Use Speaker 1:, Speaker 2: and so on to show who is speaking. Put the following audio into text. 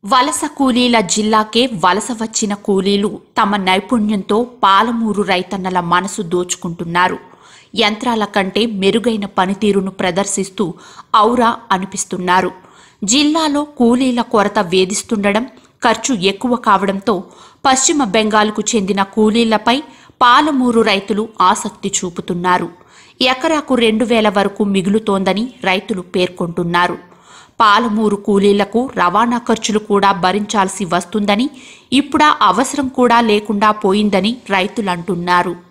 Speaker 1: వలస కూలీల జిల్లాకే వలస వచ్చిన కూలీలు తమ నైపుణ్యంతో పాలమూరు రైతన్నల మనసు దోచుకుంటున్నారు యంత్రాల కంటే మెరుగైన పనితీరును ప్రదర్శిస్తూ ఔరా అనిపిస్తున్నారు జిల్లాలో కూలీల కొరత వేధిస్తుండడం ఖర్చు ఎక్కువ కావడంతో పశ్చిమ బెంగాల్కు చెందిన కూలీలపై పాలమూరు రైతులు ఆసక్తి చూపుతున్నారు ఎకరాకు రెండు వేల వరకు మిగులుతోందని రైతులు పేర్కొంటున్నారు పాలమూరు కూలీలకు రవాణా ఖర్చులు కూడా భరించాల్సి వస్తుందని ఇప్పుడా అవసరం కూడా లేకుండా పోయిందని రైతులంటున్నారు